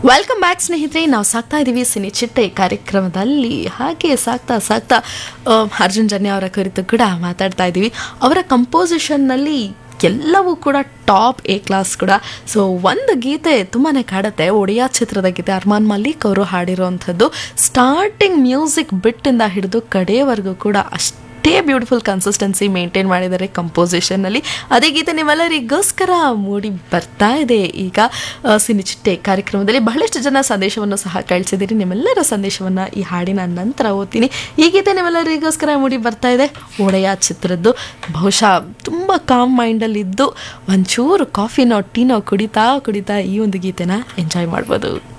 welcome back ಸ್ನೇಹಿತರೆ ನಾವು ಸಾಕ್ತಾ ಇದ್ದೀವಿ ಸಿನಿ ಚಿಟ್ಟೆ ಕಾರ್ಯಕ್ರಮದಲ್ಲಿ ಹಾಗೆ ಸಾಕ್ತಾ ಸಾಕ್ತಾ ಆ, ಅರ್ಜುನ್ ಜನ್ಯ ಅವರ ಕುರಿತು ಕೂಡ ಮಾತಾಡ್ತಾ ಇದ್ದೀವಿ ಅವರ ಕಂಪೋಸಿಷನ್ನಲ್ಲಿ ಎಲ್ಲವೂ ಕೂಡ ಟಾಪ್ ಎ ಕ್ಲಾಸ್ ಕೂಡ ಸೊ ಒಂದು ಗೀತೆ ತುಂಬಾ ಕಾಡುತ್ತೆ ಒಡಿಯಾ ಚಿತ್ರದ ಗೀತೆ ಅರ್ಮಾನ್ ಮಲ್ಲಿಕ್ ಅವರು ಹಾಡಿರೋವಂಥದ್ದು ಸ್ಟಾರ್ಟಿಂಗ್ ಮ್ಯೂಸಿಕ್ ಬಿಟ್ಟಿಂದ ಹಿಡಿದು ಕಡೆಯವರೆಗೂ ಕೂಡ ಅಷ್ಟೇ ಬ್ಯೂಟಿಫುಲ್ ಕನ್ಸಿಸ್ಟೆನ್ಸಿ ಮೇಂಟೈನ್ ಮಾಡಿದ್ದಾರೆ ಕಂಪೋಸಿಷನ್ನಲ್ಲಿ ಅದೇ ಗೀತೆ ನಿಮ್ಮೆಲ್ಲರಿಗೋಸ್ಕರ ಮೂಡಿ ಬರ್ತಾ ಇದೆ ಈಗ ಆ, ಸಿನಿಚಿಟ್ಟೆ ಕಾರ್ಯಕ್ರಮದಲ್ಲಿ ಬಹಳಷ್ಟು ಜನ ಸಂದೇಶವನ್ನು ಸಹ ಕಳಿಸಿದ್ದೀರಿ ನಿಮ್ಮೆಲ್ಲರ ಸಂದೇಶವನ್ನು ಈ ಹಾಡಿನ ನಂತರ ಓದ್ತೀನಿ ಈ ಗೀತೆ ನಿಮ್ಮೆಲ್ಲರಿಗೋಸ್ಕರ ಮೂಡಿ ಬರ್ತಾ ಇದೆ ಒಡೆಯ ಚಿತ್ರದ್ದು ಬಹುಶಃ ತುಂಬ ಕಾಮ್ ಮೈಂಡಲ್ಲಿದ್ದು ಒಂಚೂರು ಕಾಫಿನೋ ಟೀನೋ ಕುಡಿತಾ ಕುಡಿತಾ ಈ ಒಂದು ಗೀತೆನ ಎಂಜಾಯ್ ಮಾಡ್ಬೋದು